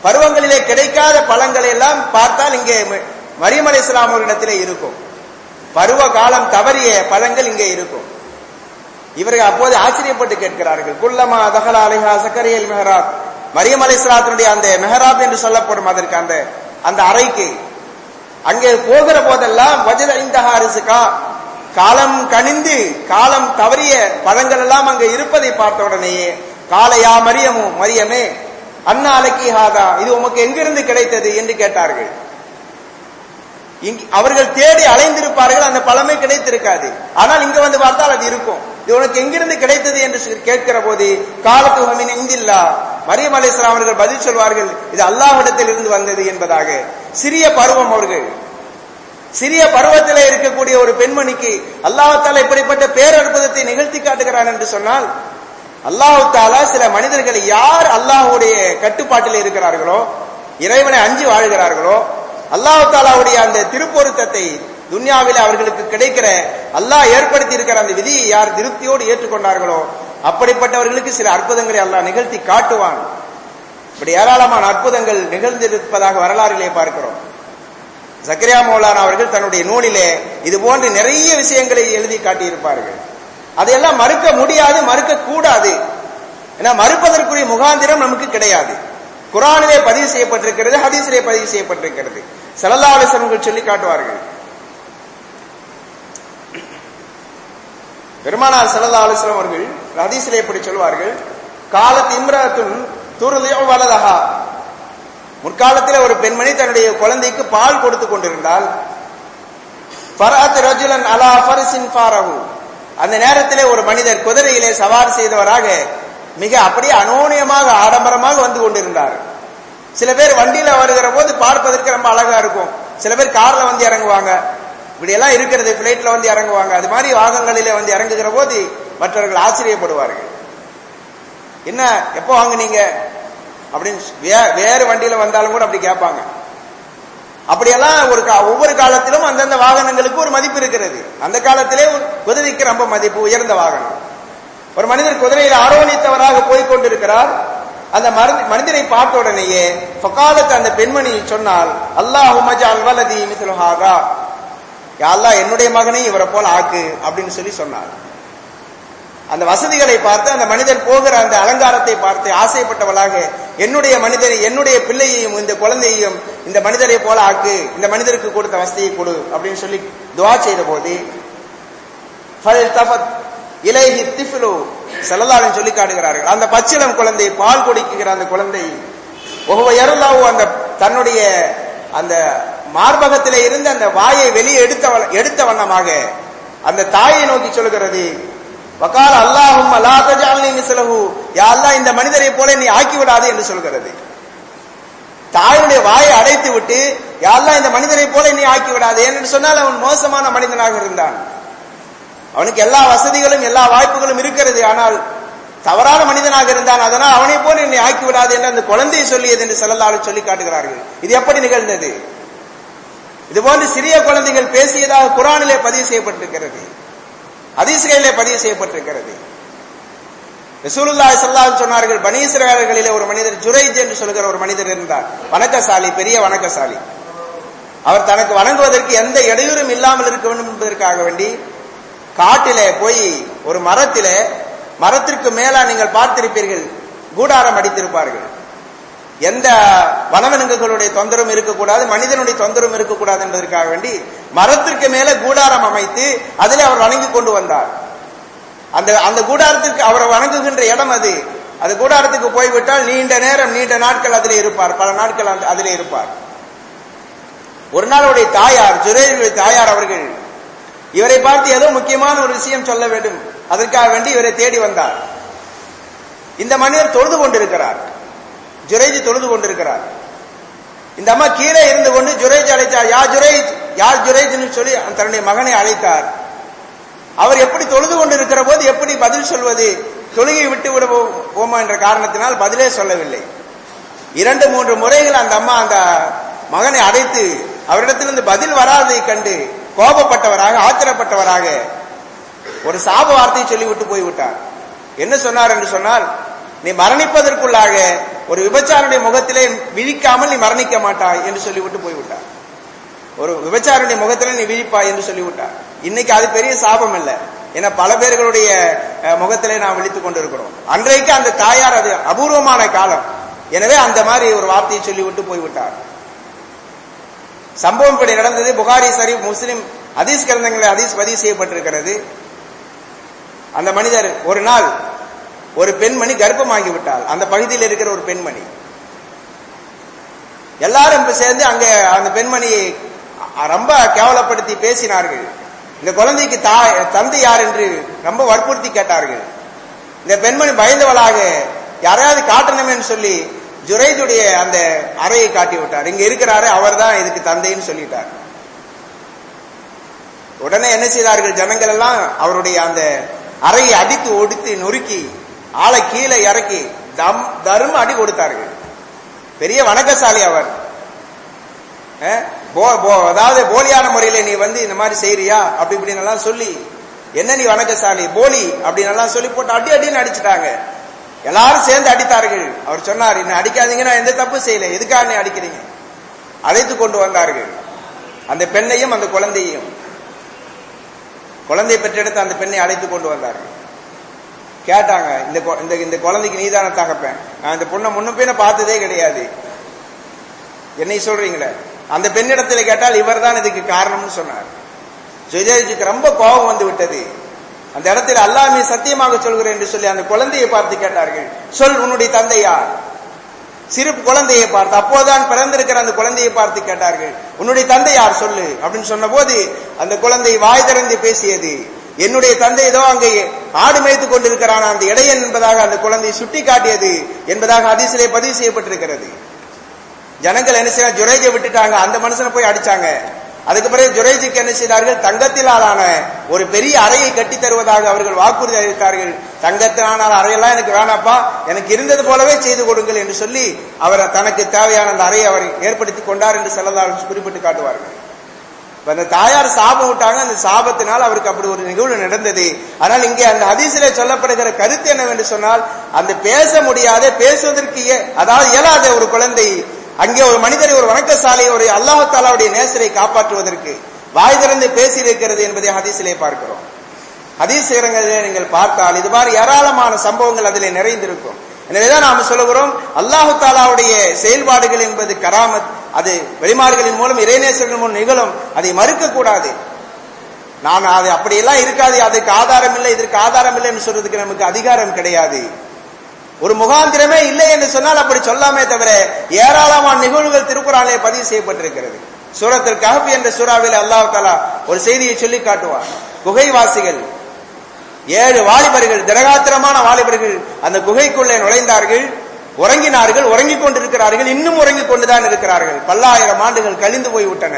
பருவங்களிலே கிடைக்காத பழங்களை எல்லாம் பார்த்தால் இங்கே மரியம் அலி இஸ்லாம் அவர்களிடத்திலே இருக்கும் பருவ காலம் தவறிய பழங்கள் இங்கே இருக்கும் இவர்கள் அப்போது ஆச்சரியப்பட்டு கேட்கிறார்கள் குல்லமா தகலா அலிஹா சக்கரியல் மெஹராப் மரியம் அலிஸ்லாத்தினுடைய அந்த மெஹராப் என்று சொல்லப்படும் அதற்கு அந்த அந்த அறைக்கு அங்கே போகிற போதெல்லாம் வஜத இந்தஹா ரிசுகா காலம் கனிந்து காலம் தவறிய பழங்கள் எல்லாம் அங்கே இருப்பதை பார்த்த உடனேயே காலையா மரியமு மரியமே அண்ணா அலக்கி ஹாதா இது உமக்கு எங்கிருந்து கிடைத்தது என்று கேட்டார்கள் இங்க அவர்கள் தேடி அலைந்திருப்பார்கள் அந்த பழமை கிடைத்திருக்காது ஆனால் இங்க வந்து பார்த்தால் அது இருக்கும் இது உனக்கு எங்கிருந்து கிடைத்தது என்று சொல்லி கேட்கிற போது காலத்து உகமின் இங்கில்லா மரியம் அலிஸ்லாம் அவர்கள் பதில் சொல்வார்கள் இது அல்லாஹ்விடத்தில் இருந்து வந்தது என்பதாக சிறிய பருவம் அவர்கள் சிறிய பருவத்தில் இருக்கக்கூடிய ஒரு பெண்மணிக்கு அல்லாஹால இப்படிப்பட்ட பேரற்புதத்தை நிகழ்த்தி காட்டுகிறான் என்று சொன்னால் அல்லாஹு தாலா சில மனிதர்களை யார் அல்லாஹுடைய கட்டுப்பாட்டில் இருக்கிறார்களோ இறைவனை அஞ்சு வாழ்கிறார்களோ அல்லாஹு தாலாவுடைய அந்த திருப்பொருத்தத்தை துன்யாவில் அவர்களுக்கு கிடைக்கிற அல்லாஹ் ஏற்படுத்தி இருக்கிற அந்த விதியை யார் திருப்தியோடு ஏற்றுக்கொண்டார்களோ அப்படிப்பட்டவர்களுக்கு சில அற்புதங்களை அல்லாஹ் நிகழ்த்தி காட்டுவான் இப்படி ஏராளமான அற்புதங்கள் நிகழ்ந்திருப்பதாக வரலாறிலே பார்க்கிறோம் சக்கரியா மௌலானா அவர்கள் தன்னுடைய நூலிலே இது போன்று நிறைய விஷயங்களை எழுதி காட்டியிருப்பார்கள் அதையெல்லாம் மறுக்க முடியாது மறுக்க கூடாது ஏன்னா மறுப்பதற்குரிய முகாந்திரம் நமக்கு கிடையாது குரானிலே பதிவு செய்யப்பட்டிருக்கிறது ஹதீஸிலே பதிவு செய்யப்பட்டிருக்கிறது சல்லா அலிசன்கள் சொல்லி காட்டுவார்கள் பெருமானார் சல்லா அலிஸ்லாம் அவர்கள் ஹதீஸிலே இப்படி சொல்வார்கள் காலத்து இம்ராத்துன் துருதியோ வலதஹா முற்காலத்தில் ஒரு பெண்மணி தன்னுடைய குழந்தைக்கு பால் கொடுத்து கொண்டிருந்தால் ஃபராத் ரஜுலன் அலா ஃபரிசின் ஃபாரஹு அந்த நேரத்திலே ஒரு மனிதர் குதிரையிலே சவாரி செய்தவராக மிக அப்படியே அனோனியமாக ஆடம்பரமாக வந்து கொண்டிருந்தார் சில பேர் வண்டியில வருகிற போது பார்ப்பதற்கு ரொம்ப அழகா இருக்கும் சில பேர் கார்ல வந்து இறங்குவாங்க இப்படி எல்லாம் இருக்கிறது பிளைட்ல வந்து இறங்குவாங்க அது மாதிரி வாகனங்களிலே வந்து இறங்குகிற போது மற்றவர்கள் ஆச்சரியப்படுவார்கள் என்ன எப்போ வாங்குனீங்க அப்படின்னு வே- வேறு வண்டியில வந்தாலும் கூட அப்படி கேட்பாங்க அப்படியெல்லாம் ஒரு கா- ஒவ்வொரு காலத்திலும் அந்தந்த வாகனங்களுக்கு ஒரு மதிப்பு இருக்கிறது அந்த காலத்திலே ஒரு குதிரைக்கு ரொம்ப மதிப்பு உயர்ந்த வாகனம் ஒரு மனிதர் குதிரையில் ஆரோனித்தவராக போய் கொண்டிருக்கிறார் அந்த மருந்து- மனிதரை பார்த்த உடனேயே ஃபகாலத் அந்த பெண்மணி சொன்னால் அல்லாஹு மஜால் வலதி மிஸ்லுஹாதா யா அல்லாஹ் என்னுடைய மகனை இவரை போல ஆக்கு அப்படின்னு சொல்லி சொன்னார் அந்த வசதிகளை பார்த்து அந்த மனிதர் போகிற அந்த அலங்காரத்தை பார்த்து ஆசைப்பட்டவளாக என்னுடைய மனிதரை என்னுடைய பிள்ளையையும் இந்த குழந்தையையும் இந்த மனிதரை போல ஆக்கு இந்த மனிதருக்கு கொடுத்த வசதியை கொடு அப்படின்னு சொல்லி துவா செய்த போது ஃபல்தஃபத் இலைஹி திஃப்லு ஸல்லல்லாஹு சொல்லி காட்டுகிறார்கள் அந்த பச்சிளம் குழந்தை பால் குடிக்குகிற அந்த குழந்தை ஒவ்வொரு எருளாவு அந்த தன்னுடைய அந்த மார்பகத்திலே இருந்து அந்த வாயை வெளியே எடுத்த வ- எடுத்த வண்ணமாக அந்த தாயை நோக்கி சொல்கிறது வகால் அல்லாஹும் லா தஜால்னி மிஸ்லஹு யா அல்லாஹ் இந்த மனிதரை போல நீ ஆக்கி விடாதே என்று சொல்கிறது தாயுடைய வாயை அடைத்து விட்டு யா அல்லாஹ் இந்த மனிதரை போல நீ ஆக்கி விடாதே என்று சொன்னால் அவன் மோசமான மனிதனாக இருந்தான் அவனுக்கு எல்லா வசதிகளும் எல்லா வாய்ப்புகளும் இருக்கிறது ஆனால் தவறான மனிதனாக இருந்தான் அதனால் அவனை போல என்னை ஆக்கி விடாது என்று அந்த குழந்தையை சொல்லியது என்று செல்லலாறு சொல்லி காட்டுகிறார்கள் இது எப்படி நிகழ்ந்தது இது போன்று சிறிய குழந்தைகள் பேசியதாக குரானிலே பதிவு செய்யப்பட்டிருக்கிறது ஹதீஸ்களிலே பதிவு செய்யப்பட்டிருக்கிறது ரசூலுல்லாஹி ஸல்லல்லாஹு அலைஹி சொன்னார்கள் பனி இஸ்ரவேலர்களிலே ஒரு மனிதர் ஜுரைஜ் என்று சொல்கிற ஒரு மனிதர் இருந்தார் வணக்கசாலி பெரிய வணக்கசாலி அவர் தனக்கு வணங்குவதற்கு எந்த இடையூறும் இல்லாமல் இருக்க வேண்டும் என்பதற்காக வேண்டி காட்டிலே போய் ஒரு மரத்திலே மரத்திற்கு மேலா நீங்கள் பார்த்திருப்பீர்கள் கூடாரம் அடித்திருப்பார்கள் எந்த வனவிலங்குகளுடைய தொந்தரவும் இருக்கக்கூடாது மனிதனுடைய தொந்தரவும் இருக்கக்கூடாது என்பதற்காக வேண்டி மரத்திற்கு மேல கூடாரம் அமைத்து அதிலே அவர் வணங்கி கொண்டு வந்தார் அந்த அந்த கூடாரத்திற்கு அவர் வணங்குகின்ற இடம் அது அந்த கூடாரத்துக்கு போய்விட்டால் நீண்ட நேரம் நீண்ட நாட்கள் அதிலே இருப்பார் பல நாட்கள் அந்த- அதிலே இருப்பார் ஒரு நாள் அவருடைய தாயார் ஜுரேலுடைய தாயார் அவர்கள் இவரை பார்த்து ஏதோ முக்கியமான ஒரு விஷயம் சொல்ல வேண்டும் அதற்காக வேண்டி இவரை தேடி வந்தார் இந்த மனிதர் தொழுது கொண்டிருக்கிறார் ஜுரேஜ் தொழுது கொண்டிருக்கிறார் இந்த அம்மா கீழே இருந்து கொண்டு ஜுரேஜ் அழைத்தார் யா ஜுரேஜ் யார் ஜுரேஜ்னு சொல்லி தன்னுடைய மகனை அழைத்தார் அவர் எப்படி தொழுது கொண்டிருக்கிற போது எப்படி பதில் சொல்வது தொழுகை விட்டு விடுவோமா என்ற காரணத்தினால் பதிலே சொல்லவில்லை இரண்டு மூன்று முறைகள் அந்த அம்மா அந்த மகனை அடைத்து அவரிடத்திலிருந்து பதில் வராததை கண்டு கோபப்பட்டவராக ஆத்திரப்பட்டவராக ஒரு சாப வார்த்தையை சொல்லிவிட்டு போய்விட்டார் என்ன சொன்னார் என்று சொன்னால் நீ மரணிப்பதற்குள்ளாக ஒரு விபச்சாரனுடைய முகத்திலே விழிக்காமல் நீ மரணிக்க மாட்டாய் என்று சொல்லிவிட்டு போய்விட்டார் ஒரு விபச்சாரனுடைய முகத்துல நீ விழிப்பா என்று சொல்லிவிட்டார் இன்னைக்கு அது பெரிய சாபம் இல்ல ஏன்னா பல பேர்களுடைய அஹ், முகத்திலே நாம் விழித்துக் கொண்டிருக்கிறோம் அன்றைக்கு அந்த தாயார் அது அபூர்வமான காலம் எனவே அந்த மாதிரி ஒரு வார்த்தையை சொல்லிவிட்டு போய்விட்டார் சம்பவம் இப்படி நடந்தது புகாரி சரி முஸ்லிம் ஹதீஸ் கிரந்தங்களில் ஹதீஸ் பதிவு செய்யப்பட்டிருக்கிறது அந்த மனிதர் ஒரு நாள் ஒரு பெண்மணி கர்ப்பமாகி விட்டாள் அந்த பகுதியில் இருக்கிற ஒரு பெண்மணி எல்லாரும் இப்ப சேர்ந்து அங்க அந்த பெண்மணியை அ- ரொம்ப கேவலப்படுத்தி பேசினார்கள் இந்த குழந்தைக்கு தாய் தந்தை யார் என்று ரொம்ப வற்புறுத்தி கேட்டார்கள் இந்த பெண்மணி பயந்தவளாக யாரையாவது காட்டணுமேன்னு சொல்லி ஜுரைதுடைய அந்த அறையை காட்டி விட்டார் இங்க இருக்கிறாரு அவர்தான் இதுக்கு தந்தைன்னு சொல்லிட்டார் உடனே என்ன செய்தார்கள் ஜனங்கள் எல்லாம் அவருடைய அந்த அறையை அடித்து ஒடித்து நொறுக்கி ஆளை கீழே இறக்கி தம் தர்ம அடி கொடுத்தார்கள் பெரிய வணக்கசாலி அவர் அஹ், போ- போ- அதாவது போலியான முறையில நீ வந்து இந்த மாதிரி செய்றியா அப்படி இப்படின்னு எல்லாம் சொல்லி என்ன நீ வணக்கசாலி போலி அப்படின்னு எல்லாம் சொல்லி போட்டு அடி அடின்னு அடிச்சுட்டாங்க எல்லாரும் சேர்ந்து அடித்தார்கள் அவர் சொன்னார் என்ன அடிக்காதீங்க நான் எந்த தப்பு செய்யல எதுக்காக நீ அடிக்கிறீங்க அழைத்து கொண்டு வந்தார்கள் அந்த பெண்ணையும் அந்த குழந்தையையும் குழந்தை பெற்றெடுத்த அந்த பெண்ணை அழைத்து கொண்டு வந்தார்கள் கேட்டாங்க இந்த கொ- இந்த இந்த குழந்தைக்கு நீதான தகப்பேன் நான் இந்த பொண்ணை முன்ன பின்ன பார்த்ததே கிடையாது என்னை சொல்றீங்களே அந்த பெண்ணிடத்தில் கேட்டால் இவர்தான் இதுக்கு காரணம்னு சொன்னார் ஜுஜேஜுக்கு ரொம்ப கோபம் வந்து விட்டது அந்த இடத்தில் அல்லாமே சத்தியமாக சொல்கிறேன் என்று சொல்லி அந்த குழந்தையை பார்த்து கேட்டார்கள் சொல் உன்னுடைய தந்தை யார் சிறு குழந்தையை பார்த்து அப்போதான் பிறந்திருக்கிற அந்த குழந்தையை பார்த்து கேட்டார்கள் உன்னுடைய தந்தை யார் சொல்லு அப்படின்னு சொன்னபோது அந்த குழந்தை வாய் திறந்து பேசியது என்னுடைய தந்தை ஏதோ அங்கே ஆடு மேய்த்துக் கொண்டிருக்கிறான் அந்த இடையன் என்பதாக அந்த குழந்தை சுட்டி காட்டியது என்பதாக அதிசிலே பதிவு செய்யப்பட்டிருக்கிறது ஜனங்கள் என்ன செய்யறாங்க ஜுரேஜை விட்டுட்டாங்க அந்த மனுஷனை போய் அடிச்சாங்க அதுக்கு பிறகு ஜுரேஜுக்கு என்ன செய்தார்கள் தங்கத்திலான ஒரு பெரிய அறையை கட்டி தருவதாக அவர்கள் வாக்குறுதி அளித்தார்கள் தங்கத்திலான அறையெல்லாம் எனக்கு வேணாப்பா எனக்கு இருந்தது போலவே செய்து கொடுங்கள் என்று சொல்லி அவர் தனக்கு தேவையான அந்த அறையை அவர் ஏற்படுத்தி கொண்டார் என்று செல்லதார்கள் குறிப்பிட்டு காட்டுவார்கள் இப்ப அந்த தாயார் சாபம் விட்டாங்க அந்த சாபத்தினால் அவருக்கு அப்படி ஒரு நிகழ்வு நடந்தது ஆனால் இங்கே அந்த ஹதீஸிலே சொல்லப்படுகிற கருத்து என்னவென்று சொன்னால் அந்த பேச முடியாத பேசுவதற்கு இய- அதாவது இயலாத ஒரு குழந்தை அங்கே ஒரு மனிதரை ஒரு வணக்கசாலை ஒரு அல்லாஹ் தாலாவுடைய நேசரை காப்பாற்றுவதற்கு வாய் திறந்து பேசியிருக்கிறது என்பதை ஹதீஸிலே பார்க்கிறோம் ஹதீஸ் இடங்களிலே நீங்கள் பார்த்தால் இது மாதிரி ஏராளமான சம்பவங்கள் அதிலே நிறைந்திருக்கும் எனவேதான் நாம் சொல்லுகிறோம் அல்லாஹு தாலாவுடைய செயல்பாடுகள் என்பது கராமத் அது வெளிமார்களின் மூலம் இறைநேசர்கள் மூலம் நிகழும் அதை மறுக்க கூடாது நான் அது அப்படியெல்லாம் இருக்காது அதுக்கு ஆதாரம் இல்லை இதற்கு ஆதாரம் இல்லை என்று சொல்றதுக்கு நமக்கு அதிகாரம் கிடையாது ஒரு முகாந்திரமே இல்லை என்று சொன்னால் அப்படி சொல்லாமே தவிர ஏராளமான நிகழ்வுகள் திருக்குறானிலே பதிவு செய்யப்பட்டிருக்கிறது சூரத்தில் கஹப் என்ற சூறாவில் அல்லாஹ் தாலா ஒரு செய்தியை சொல்லி காட்டுவார் குகைவாசிகள் ஏழு வாலிபர்கள் திரகாத்திரமான வாலிபர்கள் அந்த குகைக்குள்ளே நுழைந்தார்கள் உறங்கினார்கள் உறங்கிக் கொண்டிருக்கிறார்கள் இன்னும் உறங்கிக் கொண்டுதான் இருக்கிறார்கள் பல்லாயிரம் ஆண்டுகள் கழிந்து போய் விட்டன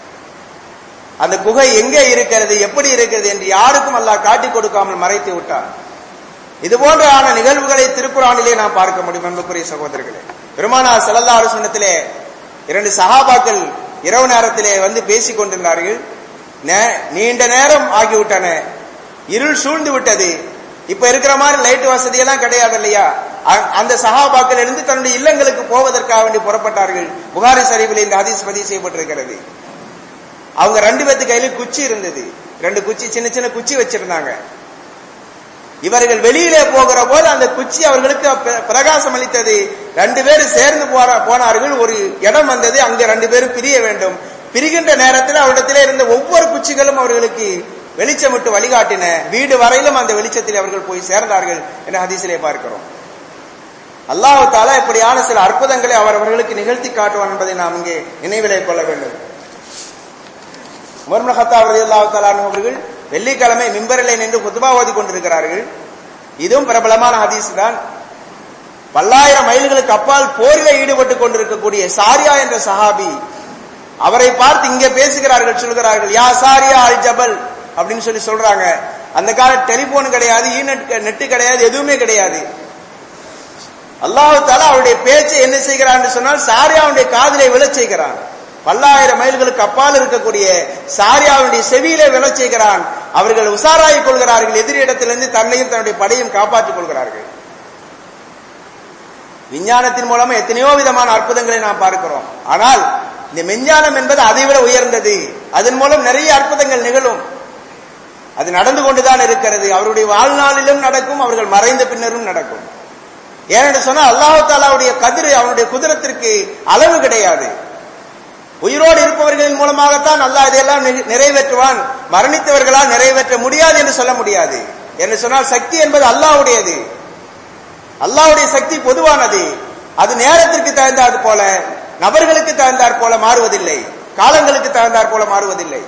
அந்த குகை எங்கே இருக்கிறது எப்படி இருக்கிறது என்று யாருக்கும் அல்லாஹ் காட்டிக் கொடுக்காமல் மறைத்து விட்டார் இது போன்றான நிகழ்வுகளை திருக்குறானிலே நாம் பார்க்க முடியும் அன்புக்குரிய சகோதரர்களே பெருமானா செல்லல்லா அரசுனத்திலே இரண்டு சகாபாக்கள் இரவு நேரத்திலே வந்து பேசிக் கொண்டிருந்தார்கள் நே- நீண்ட நேரம் ஆகிவிட்டன இருள் சூழ்ந்து விட்டது இப்ப இருக்கிற மாதிரி லைட் வசதி எல்லாம் கிடையாது இல்லையா அ- அந்த சகாபாக்கள் எழுந்து தன்னுடைய இல்லங்களுக்கு போவதற்காக வேண்டி புறப்பட்டார்கள் புகாரி சரிவில் இந்த ஹதீஸ் பதிவு செய்யப்பட்டிருக்கிறது அவங்க ரெண்டு பேத்து கையில குச்சி இருந்தது ரெண்டு குச்சி சின்ன சின்ன குச்சி வச்சிருந்தாங்க இவர்கள் வெளியிலே போகிற போது அந்த குச்சி அவர்களுக்கு பிர- பிரகாசம் அளித்தது ரெண்டு பேரும் சேர்ந்து போற போனார்கள் ஒரு இடம் வந்தது அங்க ரெண்டு பேரும் பிரிய வேண்டும் பிரிகின்ற நேரத்தில் அவரிடத்திலே இருந்த ஒவ்வொரு குச்சிகளும் அவர்களுக்கு வெளிச்சம் விட்டு வழிகாட்டின வீடு வரையிலும் அந்த வெளிச்சத்தில் அவர்கள் போய் சேர்ந்தார்கள் என்ற ஹதீஸிலே பார்க்கிறோம் அல்லாஹ் தாலா இப்படியான சில அற்புதங்களை அவர் அவர்களுக்கு நிகழ்த்தி காட்டுவான் என்பதை நாம் இங்கே நினைவிலே கொள்ள வேண்டும் உமர் ஹத்தாப் ரலியல்லாஹு தஆலா அன்ஹு அவர்கள் வெள்ளிக்கிழமை மிம்பரிலே நின்று குத்பா ஓதி கொண்டிருக்கிறார்கள் இதுவும் பிரபலமான ஹதீஸ் தான் பல்லாயிரம் மைல்களுக்கு அப்பால் போரிலே ஈடுபட்டு கொண்டிருக்கக்கூடிய சாரியா என்ற சஹாபி அவரை பார்த்து இங்கே பேசுகிறார்கள் சொல்கிறார்கள் யா சாரியா அல் ஜபல் அப்படின்னு சொல்லி சொல்றாங்க அந்த கால டெலிபோன் கிடையாது ஈநெட் நெட் கிடையாது எதுவுமே கிடையாது அல்லாஹ் தாலா அவருடைய பேச்சை என்ன செய்கிறான் என்று சொன்னால் சாரியாவுடைய காதிலே விழச் செய்கிறான் பல்லாயிரம் மைல்களுக்கு அப்பால் இருக்கக்கூடிய சாரியாவுடைய செவியிலே விழச் செய்கிறான் அவர்கள் உசாராயிக் கொள்கிறார்கள் எதிரிடத்திலிருந்து தன்னையும் தன்னுடைய படையும் காப்பாற்றிக் கொள்கிறார்கள் விஞ்ஞானத்தின் மூலமா எத்தனையோ விதமான அற்புதங்களை நாம் பார்க்கிறோம் ஆனால் இந்த மெஞ்ஞானம் என்பது அதைவிட உயர்ந்தது அதன் மூலம் நிறைய அற்புதங்கள் நிகழும் அது நடந்து கொண்டுதான் இருக்கிறது அவருடைய வாழ்நாளிலும் நடக்கும் அவர்கள் மறைந்த பின்னரும் நடக்கும் ஏனென்று சொன்னால் அல்லாஹு தாலாவுடைய கதிர் அவனுடைய குதிரத்திற்கு அளவு கிடையாது உயிரோடு இருப்பவர்களின் மூலமாகத்தான் அல்லாஹ் இதையெல்லாம் நி- நிறைவேற்றுவான் மரணித்தவர்களால் நிறைவேற்ற முடியாது என்று சொல்ல முடியாது என்று சொன்னால் சக்தி என்பது அல்லாஹ்வுடையது அல்லாஹ்வுடைய சக்தி பொதுவானது அது நேரத்திற்கு தகுந்தாற் போல நபர்களுக்கு தகுந்தாற் போல மாறுவதில்லை காலங்களுக்கு தகுந்தாற் போல மாறுவதில்லை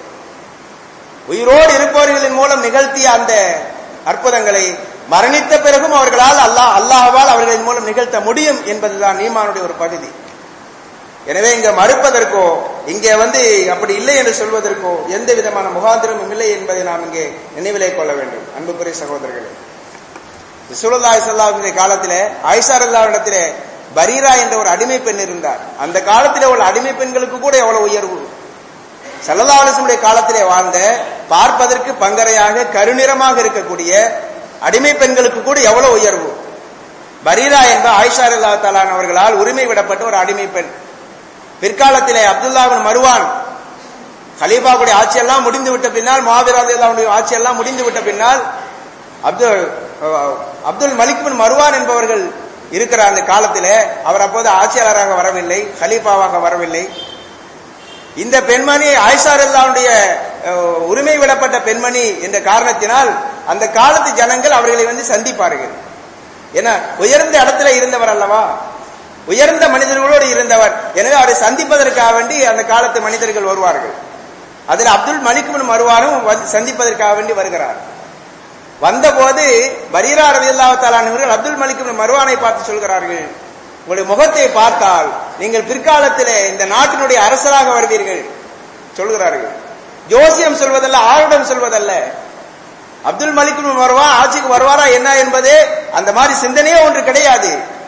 உயிரோடு இருப்பவர்களின் மூலம் நிகழ்த்திய அந்த அற்புதங்களை மரணித்த பிறகும் அவர்களால் அல்லாஹ் அல்லாஹ்வால் அவர்களின் மூலம் நிகழ்த்த முடியும் என்பதுதான் ஈமானுடைய ஒரு பகுதி எனவே இங்க மறுப்பதற்கோ இங்கே வந்து அப்படி இல்லை என்று சொல்வதற்கோ எந்த விதமான முகாந்திரமும் இல்லை என்பதை நாம் இங்கே நினைவிலே கொள்ள வேண்டும் அன்புக்குரிய சகோதரர்களே சுல்லாய் சல்லாவுடைய காலத்திலே ஆயிஷா இடத்திலே பரீரா என்ற ஒரு அடிமை பெண் இருந்தார் அந்த காலத்திலே உள்ள அடிமை பெண்களுக்கு கூட எவ்வளவு உயர்வு சல்லல்லா அலிஸ்முடைய காலத்திலே வாழ்ந்த பார்ப்பதற்கு பங்கரையாக கருநிறமாக இருக்கக்கூடிய அடிமை பெண்களுக்கு கூட எவ்வளவு உயர்வு பரீரா என்ற ஆயிஷா அல்லா தாலான் அவர்களால் உரிமை விடப்பட்ட ஒரு அடிமை பெண் பிற்காலத்திலே அப்துல்லாவின் மருவான் கலீஃபாவுடைய ஆட்சியெல்லாம் முடிந்து விட்ட பின்னால் மாவீராவுடைய ஆட்சியெல்லாம் முடிந்து விட்ட பின்னால் அப்துல் அஹ், அப்துல் மலிக் பின் மருவான் என்பவர்கள் இருக்கிற அந்த காலத்திலே அவர் அப்போது ஆட்சியாளராக வரவில்லை கலீஃபாவாக வரவில்லை இந்த பெண்மணி ஆயிஷா அல்லாவுடைய உரிமை விடப்பட்ட பெண்மணி என்ற காரணத்தினால் அந்த காலத்து ஜனங்கள் அவர்களை வந்து சந்திப்பார்கள் ஏன்னா உயர்ந்த இடத்துல இருந்தவர் அல்லவா உயர்ந்த மனிதர்களோடு இருந்தவர் எனவே அவரை சந்திப்பதற்காக வேண்டி அந்த காலத்து மனிதர்கள் வருவார்கள் அதில் அப்துல் மலிக் பின் மருவானும் வந்து சந்திப்பதற்காக வேண்டி வருகிறார் வந்தபோது பரீரா ரவி அல்லாஹாலானவர்கள் அப்துல் மலிக் பின் மருவானை பார்த்து சொல்கிறார்கள் உங்களுடைய முகத்தை பார்த்தால் நீங்கள் பிற்காலத்திலே இந்த நாட்டினுடைய அரசராக வருவீர்கள் சொல்கிறார்கள் ஜோசியம் சொல்வதல்ல ஆருடம் சொல்வதல்ல அப்துல் மலிக் பின் மருவான் ஆட்சிக்கு வருவாரா என்ன என்பதே அந்த மாதிரி சிந்தனையே ஒன்று கிடையாது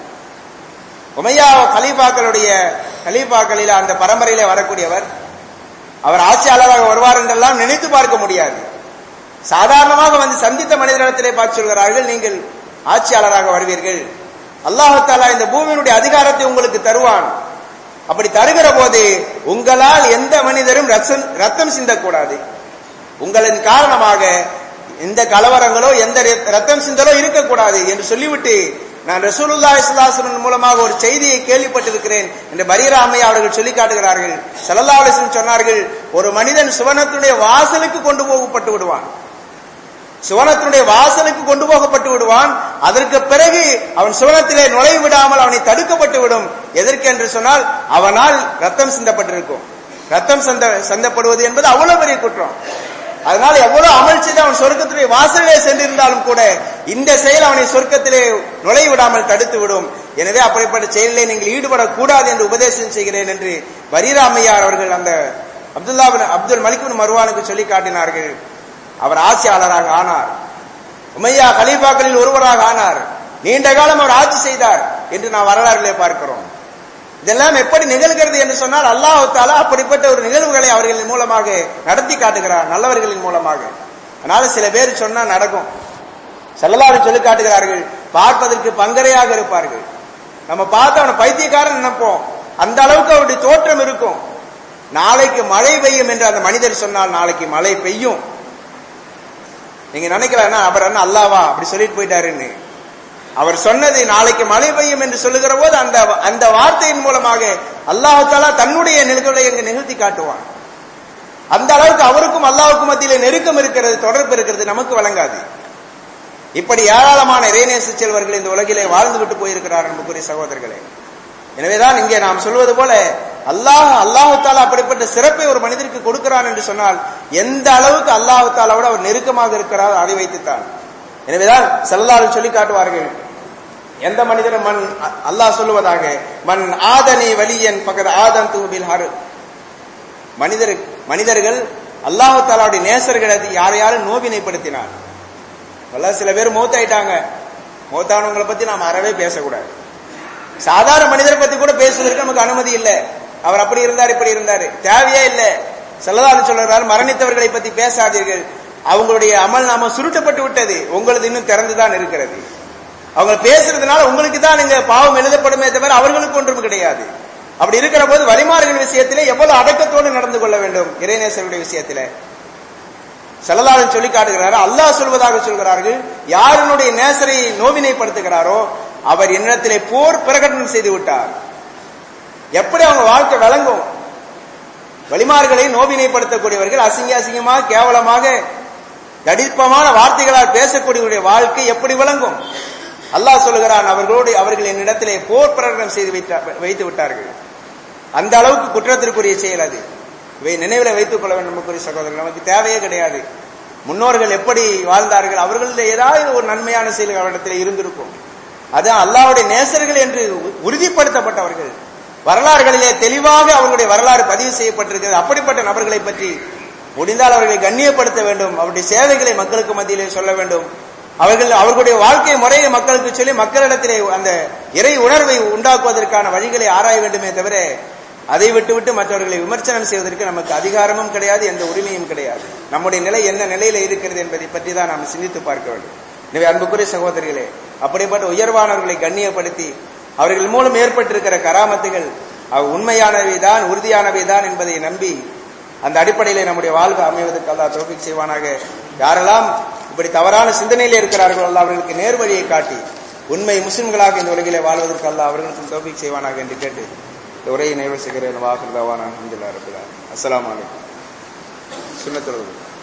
உமையா கலீஃபாக்களுடைய கலீஃபாக்களில அந்த பரம்பரையில வரக்கூடியவர் அவர் ஆட்சியாளராக வருவார் என்றெல்லாம் நினைத்து பார்க்க முடியாது சாதாரணமாக வந்து சந்தித்த மனிதரிடத்திலே பார்த்து சொல்கிறார்கள் நீங்கள் ஆட்சியாளராக வருவீர்கள் அல்லாஹு தாலா இந்த பூமியினுடைய அதிகாரத்தை உங்களுக்கு தருவான் அப்படி தருகிற போது உங்களால் எந்த மனிதரும் ரத்தம் ரத்தம் சிந்தக்கூடாது உங்களின் காரணமாக எந்த கலவரங்களோ எந்த ரத்- ரத்தம் சிந்தலோ இருக்கக்கூடாது என்று சொல்லிவிட்டு நான் ரசூலுல்லா இஸ்லாசன் மூலமாக ஒரு செய்தியை கேள்விப்பட்டிருக்கிறேன் என்று பரீரா அம்மையா அவர்கள் சொல்லி காட்டுகிறார்கள் சல்லல்லா அலிஸ்லம் சொன்னார்கள் ஒரு மனிதன் சுவனத்துடைய வாசலுக்கு கொண்டு போகப்பட்டு விடுவான் சுவனத்தினுடைய வாசலுக்கு கொண்டு போகப்பட்டு விடுவான் அதற்கு பிறகு அவன் சுவனத்திலே நுழைய விடாமல் அவனை தடுக்கப்பட்டு விடும் எதற்கு என்று சொன்னால் அவனால் ரத்தம் சிந்தப்பட்டிருக்கும் ரத்தம் சந்த சந்தப்படுவது என்பது அவ்வளவு பெரிய குற்றம் அதனால எவ்வளவு அமல் செய்து அவன் சொர்க்கத்திலே வாசலிலே சென்றிருந்தாலும் கூட இந்த செயல் அவனை சொர்க்கத்திலே நுழைய விடாமல் தடுத்து விடும் எனவே அப்படிப்பட்ட செயலிலே நீங்கள் ஈடுபடக்கூடாது என்று உபதேசம் செய்கிறேன் என்று பரீராமையார் அவர்கள் அந்த அப்துல்லா பின் அப்துல் மலிக் பின் மருவானுக்கு சொல்லி காட்டினார்கள் அவர் ஆட்சியாளராக ஆனார் உமையா கலீஃபாக்களில் ஒருவராக ஆனார் நீண்ட காலம் அவர் ஆட்சி செய்தார் என்று நாம் வரலாறுகளே பார்க்கிறோம் இதெல்லாம் எப்படி நிகழ்கிறது என்று சொன்னால் அல்லாஹ் தாலா அப்படிப்பட்ட ஒரு நிகழ்வுகளை அவர்களின் மூலமாக நடத்தி காட்டுகிறார் நல்லவர்களின் மூலமாக அதனால சில பேர் சொன்னா நடக்கும் செல்லலாறு சொல்லி காட்டுகிறார்கள் பார்ப்பதற்கு பங்கரையாக இருப்பார்கள் நம்ம பார்த்து அவனை பைத்தியக்காரன் நினைப்போம் அந்த அளவுக்கு அவருடைய தோற்றம் இருக்கும் நாளைக்கு மழை பெய்யும் என்று அந்த மனிதர் சொன்னால் நாளைக்கு மழை பெய்யும் நீங்க நினைக்கலாம் அவர் என்ன அல்லாவா அப்படி சொல்லிட்டு போயிட்டாருன்னு அவர் சொன்னது நாளைக்கு மழை பெய்யும் என்று சொல்லுகிற போது அந்த அந்த வார்த்தையின் மூலமாக அல்லாஹு தாலா தன்னுடைய நிகழ்வுகளை இங்கு நிகழ்த்தி காட்டுவான் அந்த அளவுக்கு அவருக்கும் அல்லாவுக்கும் மத்தியிலே நெருக்கம் இருக்கிறது தொடர்பு இருக்கிறது நமக்கு வழங்காது இப்படி ஏராளமான இறைநேச செல்வர்கள் இந்த உலகிலே வாழ்ந்து விட்டு போயிருக்கிறார் அன்புக்குரிய சகோதரர்களே எனவேதான் இங்கே நாம் சொல்வது போல அல்லாஹ் அல்லாஹு தாலா அப்படிப்பட்ட சிறப்பை ஒரு மனிதருக்கு கொடுக்கிறான் என்று சொன்னால் எந்த அளவுக்கு அல்லாஹு தாலாவோட அவர் நெருக்கமாக இருக்கிறார் அதை வைத்துத்தான் எனவேதான் செல்லால் சொல்லி காட்டுவார்கள் எந்த மனிதரும் மண் அல்லாஹ் சொல்லுவதாக மண் ஆதனி வலியன் பக்கத்து ஆதன் தூபில் ஹரு மனிதர் மனிதர்கள் அல்லாஹு தாலாவுடைய நேசர்களை யாரையாரும் நோவினைப்படுத்தினார் வல்ல சில பேர் மூத்தாயிட்டாங்க மூத்தானவங்களை பத்தி நாம் அறவே பேசக்கூடாது சாதாரண மனிதரை பத்தி கூட பேசுவதற்கு நமக்கு அனுமதி இல்லை அவர் அப்படி இருந்தார் இப்படி இருந்தாரு தேவையே இல்லை செல்லதாரு சொல்றாரு மரணித்தவர்களை பத்தி பேசாதீர்கள் அவங்களுடைய அமல் நாம சுருட்டப்பட்டு விட்டது உங்களது இன்னும் திறந்துதான் இருக்கிறது அவங்க பேசுறதுனால உங்களுக்கு தான் நீங்க பாவம் எழுதப்படுமே தவிர அவர்களுக்கு ஒன்றும் கிடையாது அப்படி இருக்கிற போது வழிமாறுகள் விஷயத்திலே எவ்வளவு அடக்கத்தோடு நடந்து கொள்ள வேண்டும் இறைநேசருடைய விஷயத்திலே செல்லலாளன் சொல்லி காட்டுகிறாரோ அல்லாஹ் சொல்வதாக சொல்கிறார்கள் யாருனுடைய நேசரை நோவினைப்படுத்துகிறாரோ அவர் என்னிடத்திலே போர் பிரகடனம் செய்து விட்டார் எப்படி அவங்க வாழ்க்கை விளங்கும் வழிமார்களை நோவினைப்படுத்தக்கூடியவர்கள் அசிங்க அசிங்கமாக கேவலமாக கடிப்பமான வார்த்தைகளால் பேசக்கூடியவருடைய வாழ்க்கை எப்படி விளங்கும் அல்லாஹ் சொல்லுகிறான் அவர்களோடு அவர்கள் என்னிடத்திலே போர் பிரகடனம் செய்து வைத்தார் வைத்து விட்டார்கள் அந்த அளவுக்கு குற்றத்திற்குரிய செயல் அது இவை நினைவில் வைத்துக் கொள்ள வேண்டும் நமக்குரிய சகோதரர்கள் நமக்கு தேவையே கிடையாது முன்னோர்கள் எப்படி வாழ்ந்தார்கள் அவர்களுடைய ஏதாவது ஒரு நன்மையான செயல் அவரிடத்தில் இருந்திருக்கும் அதான் அல்லாவுடைய நேசர்கள் என்று உறுதிப்படுத்தப்பட்டவர்கள் வரலாறுகளிலே தெளிவாக அவர்களுடைய வரலாறு பதிவு செய்யப்பட்டிருக்கிறது அப்படிப்பட்ட நபர்களை பற்றி முடிந்தால் அவர்களை கண்ணியப்படுத்த வேண்டும் அவருடைய சேவைகளை மக்களுக்கு மத்தியிலே சொல்ல வேண்டும் அவர்கள் அவர்களுடைய வாழ்க்கை முறையை மக்களுக்கு சொல்லி மக்களிடத்திலே அந்த இறை உணர்வை உண்டாக்குவதற்கான வழிகளை ஆராய வேண்டுமே தவிர அதை விட்டுவிட்டு மற்றவர்களை விமர்சனம் செய்வதற்கு நமக்கு அதிகாரமும் கிடையாது எந்த உரிமையும் கிடையாது நம்முடைய நிலை என்ன நிலையில இருக்கிறது என்பதை பற்றி தான் நாம் சிந்தித்து பார்க்க வேண்டும் எனவே அன்புக்குரிய சகோதரிகளே அப்படிப்பட்ட உயர்வானவர்களை கண்ணியப்படுத்தி அவர்கள் மூலம் ஏற்பட்டிருக்கிற கராமத்துகள் அவை உண்மையானவை தான் உறுதியானவை தான் என்பதை நம்பி அந்த அடிப்படையிலே நம்முடைய வாழ்வு அமைவதற்கு அல்லா தோப்பிக் செய்வானாக யாரெல்லாம் இப்படி தவறான சிந்தனையிலே இருக்கிறார்களோ அல்ல அவர்களுக்கு நேர்வழியை காட்டி உண்மை முஸ்லிம்களாக இந்த உலகிலே வாழ்வதற்கு அல்ல அவர்களுக்கும் தோப்பிக் செய்வானாக என்று கேட்டு இந்த உரையை நிறைவு செய்கிறேன் வாக்குதாவான அஹமதுல்லா ரபுல்லா அஸ்லாம் வலைக்கம் சுண்ணத்துறது